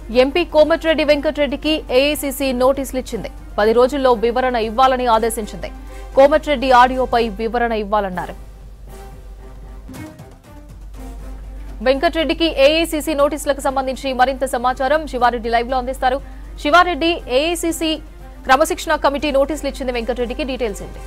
MP Komatireddy వెంకటరెడ్డికి AICC నోటీసులు ఇచ్చింది పది రోజుల్లో వివరణ ఇవ్వాలని ఆదేశించింది కోమటిరెడ్డి ఆడియోపై వివరణ ఇవ్వాలన్నారు వెంకటరెడ్డికి ఏఐసీసీ నోటీసులకు సంబంధించి మరింత సమాచారం శివారెడ్డి లైవ్ లో అందిస్తారు శివారెడ్డి ఏఐసీసీ క్రమశిక్షణ కమిటీ నోటీసులు ఇచ్చింది వెంకటరెడ్డికి డీటెయిల్స్ ఏంటి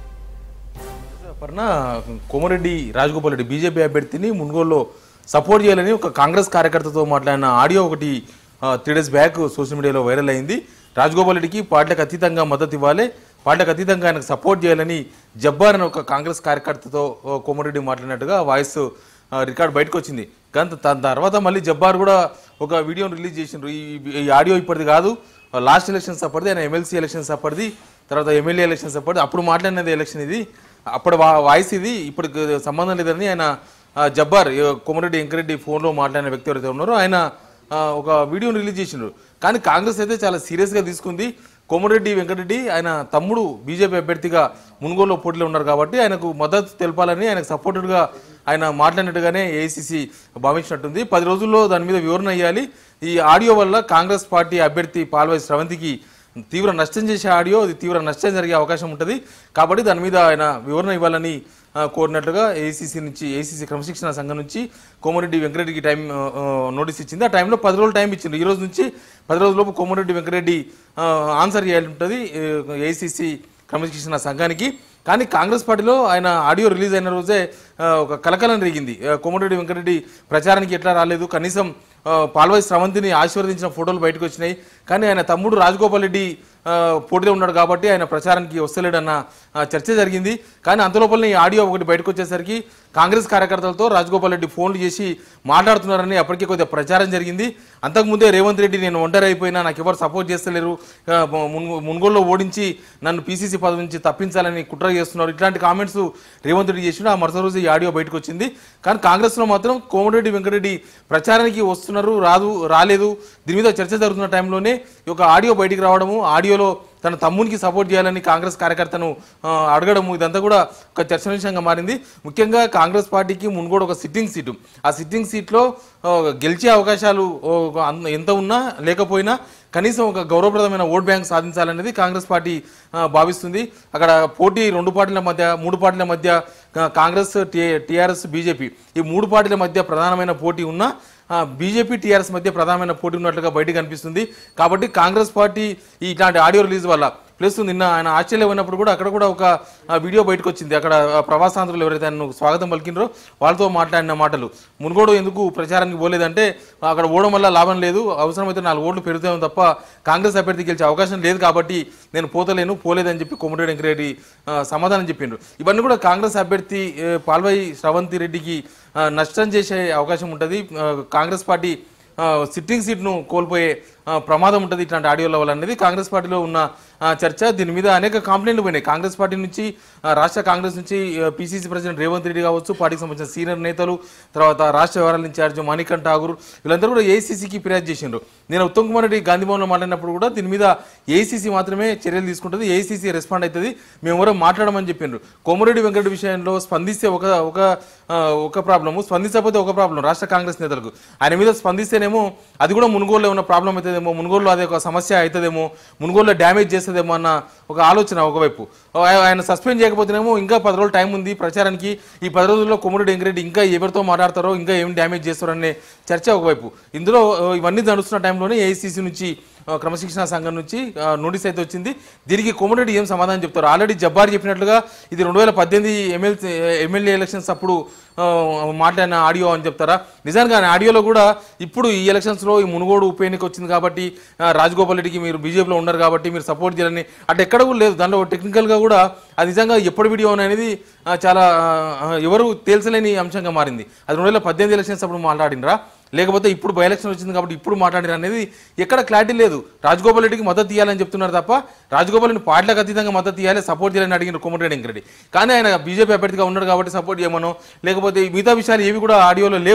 పర్ణ కోమరెడ్డి రాజగోపాల్ రెడ్డి బీజేపీ అభ్యర్థిని మున్గోలులో సపోర్ట్ చేయాలని ఒక కాంగ్రెస్ కార్యకర్తతో మాట్లాడిన ఆడియో ఒకటి త్రీ డేస్ బ్యాక్ సోషల్ మీడియాలో వైరల్ అయింది రాజగోపాల్ రెడ్డికి పార్టీలకు అతీతంగా మద్దతు ఇవ్వాలి పార్టీలకు అతీతంగా ఆయనకు సపోర్ట్ చేయాలని జబ్బార్ అనే ఒక కాంగ్రెస్ కార్యకర్తతో ఓ కోమరెడ్డి మాట్లాడినట్టుగా వాయిస్ ఆ, రికార్డ్ బయటకు వచ్చింది కానీ దాని తర్వాత మళ్ళీ జబ్బార్ కూడా ఒక వీడియోని రిలీజ్ చేసిండ్రు ఈ ఈ ఆడియో ఇప్పటిది కాదు లాస్ట్ ఎలక్షన్స్ అప్పటిది ఆయన ఎమ్మెల్సీ ఎలక్షన్స్ అప్పటిది తర్వాత ఎమ్మెల్యే ఎలక్షన్స్ అప్పటిది అప్పుడు మాట్లాడినది ఎలక్షన్ ఇది అప్పుడు వా- వాయిస్ ఇది ఇప్పుడు సంబంధం లేదని ఆయన ఆ, జబ్బార్ ఏ, కొమరెడ్డి వెంకరెడ్డి ఫోన్లో మాట్లాడిన వ్యక్తి ఎవరైతే ఉన్నారో ఆయన ఆ, ఒక వీడియోని రిలీజ్ చేసిండ్రు కానీ కాంగ్రెస్ అయితే చాలా సీరియస్గా తీసుకుంది కోమరెడ్డి వెంకటరెడ్డి ఆయన తమ్ముడు బీజేపీ అభ్యర్థిగా మునుగోలులో పోటీలో ఉన్నారు కాబట్టి ఆయనకు మద్దతు తెలపాలని ఆయనకు సపోర్టెడ్గా ఆయన మాట్లాడినట్టుగానే ఏఐసిసి భావించినట్టుంది పది రోజుల్లో దాని మీద వివరణ ఇవ్వాలి ఈ ఆడియో వల్ల కాంగ్రెస్ పార్టీ అభ్యర్థి పాల్వాయి స్రవంతికి తీవ్ర నష్టం చేసే ఆడియో అది తీవ్ర నష్టం జరిగే అవకాశం ఉంటుంది కాబట్టి దాని మీద ఆయన వివరణ ఇవ్వాలని ఆ, కోరినట్లుగా ఏసీసీ నుంచి ఏసీసీ క్రమశిక్షణ సంఘం నుంచి కోమరెడ్డి వెంకరెడ్డికి టైం ఆ, ఆ, నోటీస్ ఇచ్చింది ఆ టైంలో పది రోజులు టైం ఇచ్చింది ఈ రోజు నుంచి పది రోజులలోపు కోమరెడ్డి వెంకరెడ్డి ఆ, ఆన్సర్ చేయాలి ఉంటుంది ఏసీసీ క్రమశిక్షణ సంఘానికి కానీ కాంగ్రెస్ పార్టీలో ఆయన ఆడియో రిలీజ్ అయిన రోజే ఆ, ఒక కలకలం రేగింది ఆ, కోమటిరెడ్డి వెంకటరెడ్డి ప్రచారానికి ఎట్లా రాలేదు కనీసం ఆ, పాల్వాయి స్రవంతిని ఆశీర్వదించిన ఫోటోలు బయటకు వచ్చినాయి కానీ ఆయన తమ్ముడు రాజగోపాల్ రెడ్డి ఆ, పోటీలో ఉన్నాడు కాబట్టి ఆయన ప్రచారానికి వస్తలేడన్న ఆ, చర్చ జరిగింది కానీ అంతలోపలనే ఈ ఆడియో ఒకటి బయటకు వచ్చేసరికి కాంగ్రెస్ కార్యకర్తలతో రాజగోపాల్ రెడ్డి ఫోన్లు చేసి మాట్లాడుతున్నారని అప్పటికే కొద్దిగా ప్రచారం జరిగింది అంతకుముందే రేవంత్ రెడ్డి నేను ఒంటరి అయిపోయినా నాకు ఎవరు సపోర్ట్ చేస్తలేరు ఆ, మున్- మున్గోలులో ఓడించి నన్ను పీసీసీ పదవి నుంచి తప్పించాలని కుట్ర చేస్తున్నారు ఇట్లాంటి కామెంట్స్ రేవంత్ రెడ్డి చేసిన ఆ మరుసటి రోజు ఈ ఆడియో బయటకు వచ్చింది కానీ కాంగ్రెస్లో మాత్రం కోమటిరెడ్డి వెంకటరెడ్డి ప్రచారానికి వస్తున్నారు రాదు రాలేదు దీని మీద చర్చ జరుగుతున్న టైంలోనే ఈ యొక్క ఆడియో బయటికి రావడము ఆడియోలో తన తమ్మునికి సపోర్ట్ చేయాలని కాంగ్రెస్ కార్యకర్తను ఆ, అడగడము ఇదంతా కూడా ఒక చర్చనీయాంశంగా మారింది ముఖ్యంగా కాంగ్రెస్ పార్టీకి మున్గోడు ఒక సిట్టింగ్ సీటు ఆ సిట్టింగ్ సీట్లో ఆ, గెలిచే అవకాశాలు ఓ, ఒక అన్- ఎంత ఉన్నా లేకపోయినా కనీసం ఒక గౌరవప్రదమైన ఓట్ బ్యాంక్ సాధించాలనేది కాంగ్రెస్ పార్టీ ఆ, భావిస్తుంది అక్కడ పోటీ రెండు పార్టీల మధ్య మూడు పార్టీల మధ్య కా- కాంగ్రెస్ టీఆర్ఎస్ బీజేపీ ఈ మూడు పార్టీల మధ్య ప్రధానమైన పోటీ ఉన్నా ఆ, బీజేపీ టీఆర్ఎస్ మధ్య ప్రధానమైన పోటీ ఉన్నట్లుగా బయటకు కనిపిస్తుంది కాబట్టి కాంగ్రెస్ పార్టీ ఈ ఇట్లాంటి ఆడియో రిలీజ్ వల్ల ప్లస్ నిన్న ఆయన ఆస్ట్రేలియా పోయినప్పుడు కూడా అక్కడ కూడా ఒక ఆ, వీడియో బయటకు వచ్చింది అక్కడ ఆ, ప్రవాసాంధ్రులు ఎవరైతే ఆయన స్వాగతం పలికినరో వాళ్ళతో మాట్లాడిన మాటలు మునుగోడు ఎందుకు ప్రచారానికి పోలేదంటే అక్కడ ఓడడం వల్ల లాభం లేదు అవసరమైతే నాలుగు ఓట్లు పెరుగుతాం తప్ప కాంగ్రెస్ అభ్యర్థి గెలిచే అవకాశం లేదు కాబట్టి నేను పోతలేను పోలేదని చెప్పి కొమ్మరెడ్డి వెంకరెడ్డి ఆ, సమాధానం చెప్పిండ్రు ఇవన్నీ కూడా కాంగ్రెస్ అభ్యర్థి ఏ, పాల్వాయి శ్రవంతి రెడ్డికి ఆ, నష్టం చేసే అవకాశం ఉంటుంది ఆ, కాంగ్రెస్ పార్టీ ఆ, సిట్టింగ్ సీట్ను కోల్పోయే ఆ, ప్రమాదం ఉంటుంది ఇట్లాంటి ఆడియోల వల్ల అనేది కాంగ్రెస్ పార్టీలో ఉన్న ఆ, చర్చ దీని మీద అనేక కంప్లైంట్లు పోయినాయి కాంగ్రెస్ పార్టీ నుంచి ఆ, రాష్ట్ర కాంగ్రెస్ నుంచి పిసిసి ప్రెసిడెంట్ రేవంత్ రెడ్డి కావచ్చు పార్టీకి సంబంధించిన సీనియర్ నేతలు తర్వాత రాష్ట్ర వ్యవహారాల ఇన్ఛార్జ్ మణికంఠ ఠాగూర్ వీళ్ళందరూ కూడా ఏసీసీకి ఫిర్యాదు చేసిండ్రు నేను ఉత్తమ్ కుమార్ రెడ్డి గాంధీ భవన్లో మాట్లాడినప్పుడు కూడా దీని మీద ఏసీసీ మాత్రమే చర్యలు తీసుకుంటుంది ఏసీసీ రెస్పాండ్ అవుతుంది మేము ఎవరో మాట్లాడమని చెప్పిండ్రు కోమరెడ్డి వెంకట విషయంలో స్పందిస్తే ఒక ఒక ఆ, ఒక ప్రాబ్లము స్పందించకపోతే ఒక ప్రాబ్లం రాష్ట్ర కాంగ్రెస్ నేతలకు ఆయన మీద స్పందిస్తేనేమో అది కూడా మునుగోలులో ఉన్న ప్రాబ్లం అవుతుందేమో మునుగోలులో అదే ఒక సమస్య అవుతుందేమో మునుగోలులో డ్యామేజ్ చేస్తుందేమో అన్న ఒక ఆలోచన ఒకవైపు ఆ- ఆయన సస్పెండ్ చేయకపోతేనేమో ఇంకా పది రోజులు టైం ఉంది ప్రచారానికి ఈ పది రోజుల్లో కొమ్మరెడ్డి వెంకరెడ్డి ఇంకా ఎవరితో మాట్లాడతారో ఇంకా ఏం డ్యామేజ్ చేస్తారో అనే చర్చ ఒకవైపు ఇందులో ఆ, ఇవన్నీ నడుస్తున్న టైంలోనే ఏఐసీసీ నుంచి ఆ, క్రమశిక్షణ సంఘం నుంచి ఆ, నోటీస్ అయితే వచ్చింది దీనికి కోమరెడ్డి ఏం సమాధానం చెప్తారు ఆల్రెడీ జబ్బార్ చెప్పినట్లుగా ఇది రెండు వేల పద్దెనిమిది ఎమ్మెల్సీ ఎమ్మెల్యే ఎలక్షన్స్ అప్పుడు ఆ, మాట్లాడిన ఆడియో అని చెప్తారా నిజానికి ఆయన ఆడియోలో కూడా ఇప్పుడు ఈ ఎలక్షన్స్లో ఈ మునుగోడు ఉప ఎన్నిక వచ్చింది కాబట్టి ఆ, రాజగోపాల్ రెడ్డికి మీరు బీజేపీలో ఉన్నారు కాబట్టి మీరు సపోర్ట్ చేయాలని అంటే ఎక్కడ కూడా లేదు దాంట్లో టెక్నికల్గా కూడా అది నిజంగా ఎప్పటి వీడియో అనేది ఆ, చాలా ఆ, ఎవరు తేల్చలేని అంశంగా మారింది అది రెండు వేల పద్దెనిమిది ఎలక్షన్స్ అప్పుడు మాట్లాడినరా లేకపోతే ఇప్పుడు బై ఎలక్షన్ వచ్చింది కాబట్టి ఇప్పుడు మాట్లాడిన అనేది ఎక్కడ క్లారిటీ లేదు రాజగోపాల్ రెడ్డికి మద్దతు ఇవ్వాలని చెప్తున్నారు తప్ప రాజగోపాల్ రెడ్డి పార్టీలకు అతీతంగా మద్దతు ఇవ్వాలి సపోర్ట్ చేయాలని అడిగిన కోమటిరెడ్డి వెంకరెడ్డి కానీ ఆయన బీజేపీ అభ్యర్థిగా ఉన్నాడు కాబట్టి సపోర్ట్ చేయమనో లేకపోతే మిగతా విషయాలు ఏవి కూడా ఆడియోలో లేవు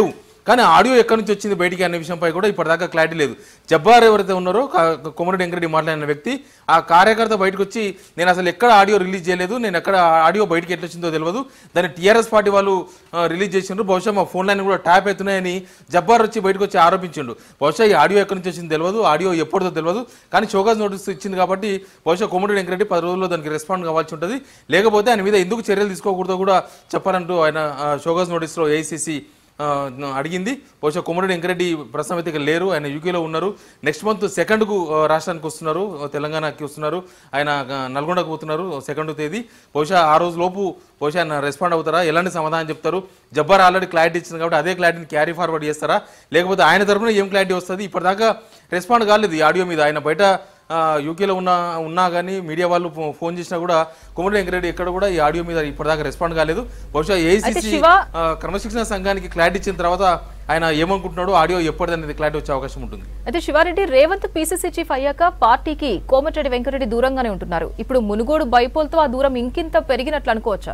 కానీ ఆడియో ఎక్కడి నుంచి వచ్చింది బయటికి అనే విషయంపై కూడా ఇప్పటిదాకా క్లారిటీ లేదు జబ్బార్ ఎవరైతే ఉన్నారో కా- కొమరెడ్డి వెంకరెడ్డి మాట్లాడిన వ్యక్తి ఆ కార్యకర్త బయటకు వచ్చి నేను అసలు ఎక్కడ ఆడియో రిలీజ్ చేయలేదు నేను ఎక్కడ ఆడియో బయటికి ఎట్లా వచ్చిందో తెలియదు దాన్ని టీఆర్ఎస్ పార్టీ వాళ్ళు ఆ, రిలీజ్ చేసిండ్రు బహుశా మా ఫోన్ లైన్ కూడా ట్యాప్ అవుతున్నాయని జబ్బార్ వచ్చి బయటకు వచ్చి ఆరోపించిండు బహుశా ఈ ఆడియో ఎక్కడి నుంచి వచ్చిందో తెలియదు ఆడియో ఎప్పుడుదో తెలియదు కానీ షోకాజ్ నోటీస్ ఇచ్చింది కాబట్టి బహుశా కోమటిరెడ్డి వెంకరెడ్డి పది రోజుల్లో దానికి రెస్పాండ్ కావాల్సి ఉంటుంది లేకపోతే ఆయన మీద ఎందుకు చర్యలు తీసుకోకూడదో కూడా చెప్పాలంటూ ఆయన ఆ, షోకాజ్ నోటీస్లో ఏఐసిసి అడిగింది బహుశా కొమరెడ్డి వెంకరెడ్డి ప్రస్తుతం అయితే ఇక్కడ లేరు ఆయన యూకేలో ఉన్నారు నెక్స్ట్ మంత్ సెకండ్కు రాష్ట్రానికి వస్తున్నారు ఆ, తెలంగాణకి వస్తున్నారు ఆయన ఆ, నల్గొండకు పోతున్నారు సెకండ్ తేదీ బహుశా ఆ రోజు లోపు బహుశా ఆయన రెస్పాండ్ అవుతారా ఎలాంటి సమాధానం చెప్తారు జబ్బార్ ఆల్రెడీ క్లారిటీ ఇచ్చింది కాబట్టి అదే క్లారిటీని క్యారీ ఫార్వర్డ్ చేస్తారా లేకపోతే ఆయన తరపున ఏం క్లారిటీ వస్తుంది ఇప్పటిదాకా రెస్పాండ్ కాలేదు ఈ ఆడియో మీద ఆయన బయట ఆ, యూకేలో ఉన్న ఉన్నా కానీ మీడియా వాళ్ళు ఫో- ఫోన్ చేసినా కూడా కొమరెడ్డి వెంకరెడ్డి ఎక్కడ కూడా ఈ ఆడియో మీద ఇప్పటిదాకా రెస్పాండ్ కాలేదు బహుశా ఏఐసిసి శివ- క్రమశిక్షణ సంఘానికి క్లారిటీ ఇచ్చిన తర్వాత ఆయన ఏమనుకుంటున్నాడో ఆడియో ఎప్పటిదనేది క్లారిటీ వచ్చే అవకాశం ఉంటుంది అయితే శివారెడ్డి రేవంత్ పీసీసీ చీఫ్ అయ్యాక పార్టీకి కోమటిరెడ్డి వెంకరెడ్డి దూరంగానే ఉంటున్నారు ఇప్పుడు మునుగోడు బైపోల్తో ఆ దూరం ఇంకింత పెరిగినట్లు అనుకోవచ్చా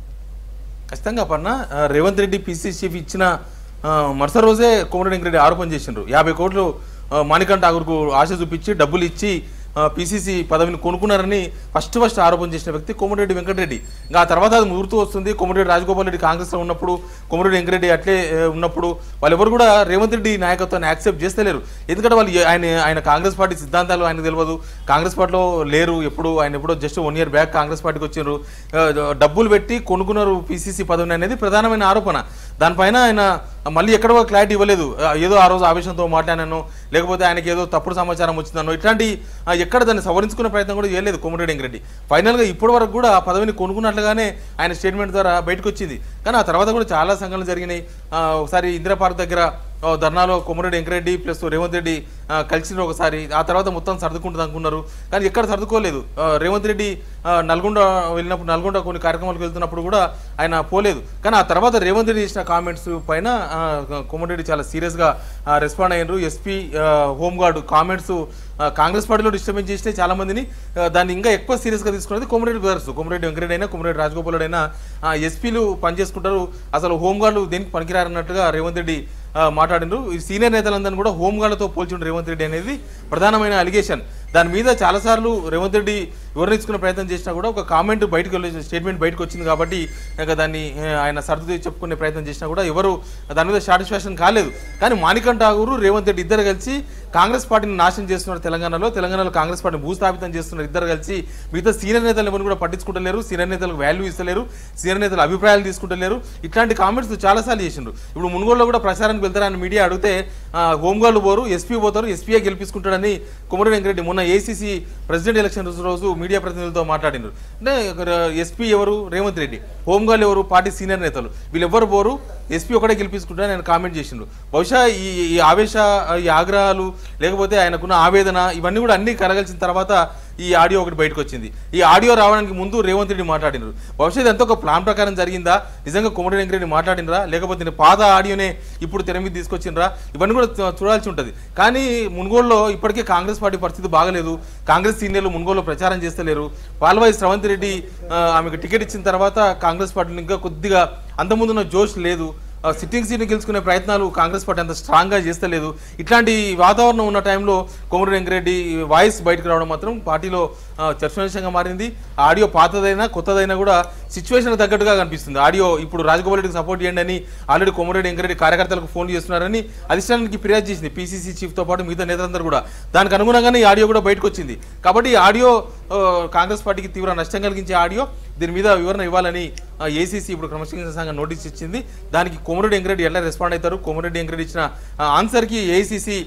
ఖచ్చితంగా పన్న ఆ, రేవంత్ రెడ్డి పిసి చీఫ్ ఇచ్చిన ఆ, మరుసటి రోజే కోమరెడ్డి వెంకరెడ్డి ఆరోపణ చేసిండ్రు యాభై కోట్లు ఆ, మాణికంఠ ఠాగూర్కు ఆశ చూపించి డబ్బులు ఇచ్చి పిసిసి పదవిని కొనుక్కున్నారని ఫస్ట్ ఫస్ట్ ఆరోపణ చేసిన వ్యక్తి కోమటిరెడ్డి వెంకటరెడ్డి ఇంకా ఆ తర్వాత అది ముగురుతూ వస్తుంది కోమటిరెడ్డి రాజగోపాల్ రెడ్డి కాంగ్రెస్లో ఉన్నప్పుడు కోమటిరెడ్డి వెంకరెడ్డి అట్లే ఏ, ఉన్నప్పుడు వాళ్ళెవరు కూడా రేవంత్ రెడ్డి నాయకత్వాన్ని యాక్సెప్ట్ చేస్తలేరు ఎందుకంటే వాళ్ళు ఏ- ఆయన ఆయన కాంగ్రెస్ పార్టీ సిద్ధాంతాలు ఆయనకు తెలియదు కాంగ్రెస్ పార్టీలో లేరు ఎప్పుడు ఆయన ఎప్పుడో just one year back Congress పార్టీకి వచ్చినారు ఆ, డబ్బులు పెట్టి కొనుక్కున్నారు పిసిసి పదవిని అనేది ప్రధానమైన ఆరోపణ దానిపైన ఆయన మళ్ళీ ఎక్కడో క్లారిటీ ఇవ్వలేదు ఆ, ఏదో ఆ రోజు ఆవేశంతో మాట్లాడాను లేకపోతే ఆయనకి ఏదో తప్పుడు సమాచారం వచ్చిందనో ఇట్లాంటి ఆ, ఎక్కడ దాన్ని సవరించుకునే ప్రయత్నం కూడా చేయలేదు కోమటిరెడ్డి వెంకరెడ్డి ఫైనల్గా ఇప్పటి వరకు కూడా ఆ పదవిని కొనుక్కున్నట్లుగానే ఆయన స్టేట్మెంట్ ద్వారా బయటకు వచ్చింది కానీ ఆ తర్వాత కూడా చాలా సంఘటనలు జరిగినాయి ఆ, ఒకసారి ఇందిరా పార్క్ దగ్గర ఆ, ధర్నాలో కొమరెడ్డి వెంకరెడ్డి ప్లస్ రేవంత్ రెడ్డి ఆ, కలిసిన ఒకసారి ఆ తర్వాత మొత్తం సర్దుకుంటుంది అనుకున్నారు కానీ ఎక్కడ సర్దుకోలేదు ఆ, రేవంత్ రెడ్డి ఆ, నల్గొండ వెళ్ళినప్పుడు నల్గొండ కొన్ని కార్యక్రమాలకు వెళ్తున్నప్పుడు కూడా ఆయన పోలేదు కానీ ఆ తర్వాత రేవంత్ రెడ్డి చేసిన కామెంట్స్ పైన ఆ, కొమరెడ్డి చాలా సీరియస్గా రెస్పాండ్ అయ్యారు ఎస్పీ హోంగార్డ్ కామెంట్స్ కాంగ్రెస్ పార్టీలో డిస్టర్బెన్స్ చేస్తే చాలా మందిని ఆ, దాన్ని ఇంకా ఎక్కువ సీరియస్గా తీసుకున్నది కొమరెడ్డి బ్రదర్స్ కొమరెడ్డి వెంకరెడ్డి అయినా కొమరెడ్డి రాజగోపాల్ అయినా ఎస్పీలు పనిచేసుకుంటారు అసలు హోంగార్డులు దేనికి పనికిరారన్నట్టుగా రేవంత్ రెడ్డి ఆ, మాట్లాడిండ్రు ఈ సీనియర్ నేతలందరినీ కూడా హోంగార్డులతో పోల్చుండ్రు రేవంత్ రెడ్డి అనేది ప్రధానమైన అలిగేషన్ దాని మీద చాలాసార్లు రేవంత్ రెడ్డి వివరించుకునే ప్రయత్నం చేసినా కూడా ఒక కామెంట్ బయటకు వెళ్ళి స్టేట్మెంట్ బయటకు వచ్చింది కాబట్టి ఇక దాన్ని ఆ, ఆయన సర్దు చెప్పుకునే ప్రయత్నం చేసినా కూడా ఎవరు దాని మీద సాటిస్ఫాక్షన్ కాలేదు కానీ మాణికంఠ ఠాగూరు రేవంత్ రెడ్డి ఇద్దరు కలిసి కాంగ్రెస్ పార్టీని నాశనం చేస్తున్నారు తెలంగాణలో తెలంగాణలో కాంగ్రెస్ పార్టీని భూస్థాపితం చేస్తున్నారు ఇద్దరు కలిసి మిగతా సీనియర్ నేతలు ఎవరు కూడా పట్టించుకుంటలేరు సీనియర్ నేతలకు వాల్యూ ఇస్తలేరు సీనియర్ నేతలు అభిప్రాయాలు తీసుకుంటలేరు ఇట్లాంటి కామెంట్స్ చాలాసార్లు చేసిండ్రు ఇప్పుడు మునుగోడులో కూడా ప్రచారానికి వెళ్తారని మీడియా అడిగితే ఆ, హోంగార్డులు పోరు ఎస్పీ పోతారు ఎస్పీఏ గెలిపించుకుంటాడని కుమరెడ్డి వెంకరెడ్డి మొన్న ఏసీసీ ప్రెసిడెంట్ ఎలక్షన్ రోజు రోజు మీడియా ప్రతినిధులతో మాట్లాడినారు అంటే ఎస్పీ ఎవరు రేవంత్ రెడ్డి హోంగార్డులు ఎవరు పార్టీ సీనియర్ నేతలు వీళ్ళెవ్వరు పోరు ఎస్పీ ఒకటే గెలిపించుకుంటారని ఆయన కామెంట్ చేసిండు బహుశా ఈ ఈ ఆవేశ ఈ ఆగ్రహాలు లేకపోతే ఆయనకున్న ఆవేదన ఇవన్నీ కూడా అన్ని కలగలిసిన తర్వాత ఈ ఆడియో ఒకటి బయటకు వచ్చింది ఈ ఆడియో రావడానికి ముందు రేవంత్ రెడ్డి మాట్లాడినారు బహుశా ఇదంతా ఒక ప్లాన్ ప్రకారం జరిగిందా నిజంగా కోమటి వెంకరెడ్డి మాట్లాడినరా లేకపోతే నేను పాత ఆడియోనే ఇప్పుడు తెర మీద తీసుకొచ్చిండ్రా ఇవన్నీ కూడా చూ- చూడాల్సి ఉంటుంది కానీ మున్గోడులో ఇప్పటికే కాంగ్రెస్ పార్టీ పరిస్థితి బాగలేదు కాంగ్రెస్ సీనియర్లు మున్గోడులో ప్రచారం చేస్తలేరు పాల్వాయి శ్రవంత్ రెడ్డి ఆ, ఆమెకు టికెట్ ఇచ్చిన తర్వాత కాంగ్రెస్ పార్టీని ఇంకా కొద్దిగా అంతకుముందున్న జోష్ లేదు ఆ, సిట్టింగ్ సీట్ని గెలుచుకునే ప్రయత్నాలు కాంగ్రెస్ పార్టీ అంత స్ట్రాంగ్గా చేస్తలేదు ఇట్లాంటి వాతావరణం ఉన్న టైంలో కోమరెడ్డి వెంకరెడ్డి వాయిస్ బయటకు రావడం మాత్రం పార్టీలో ఆ, చర్చనీయాంశంగా మారింది ఆ ఆడియో పాతదైనా కొత్తదైనా కూడా సిచ్యువేషన్ తగ్గట్టుగా కనిపిస్తుంది ఆడియో ఇప్పుడు రాజగోపాల్ రెడ్డికి సపోర్ట్ చేయండి అని ఆల్రెడీ కోమరెడ్డి వెంకరెడ్డి కార్యకర్తలకు ఫోన్ చేస్తున్నారని అధిష్టానానికి ఫిర్యాదు చేసింది పీసీసీ చీఫ్తో పాటు మిగతా నేతలందరూ కూడా దానికి అనుగుణంగానే ఈ ఆడియో కూడా బయటకు వచ్చింది కాబట్టి ఈ ఆడియో ఆ, కాంగ్రెస్ పార్టీకి తీవ్ర నష్టం కలిగించే ఆడియో దీని మీద వివరణ ఇవ్వాలని ఏసీసీ ఇప్పుడు క్రమశిక్షణ సంఘం నోటీస్ ఇచ్చింది దానికి కోమరెడ్డి వెంకరెడ్డి ఎలా రెస్పాండ్ అవుతారు కోమరెడ్డి వెంకరెడ్డి ఇచ్చిన ఆ, ఆన్సర్కి ఏసీసీ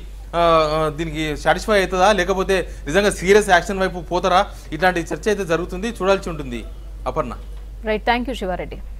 దీనికి సాటిస్ఫై అవుతుందా లేకపోతే నిజంగా సీరియస్ యాక్షన్ వైపు పోతారా ఇట్లాంటి చర్చ అయితే జరుగుతుంది చూడాల్సి ఉంటుంది Aparna right thank you Sivareddy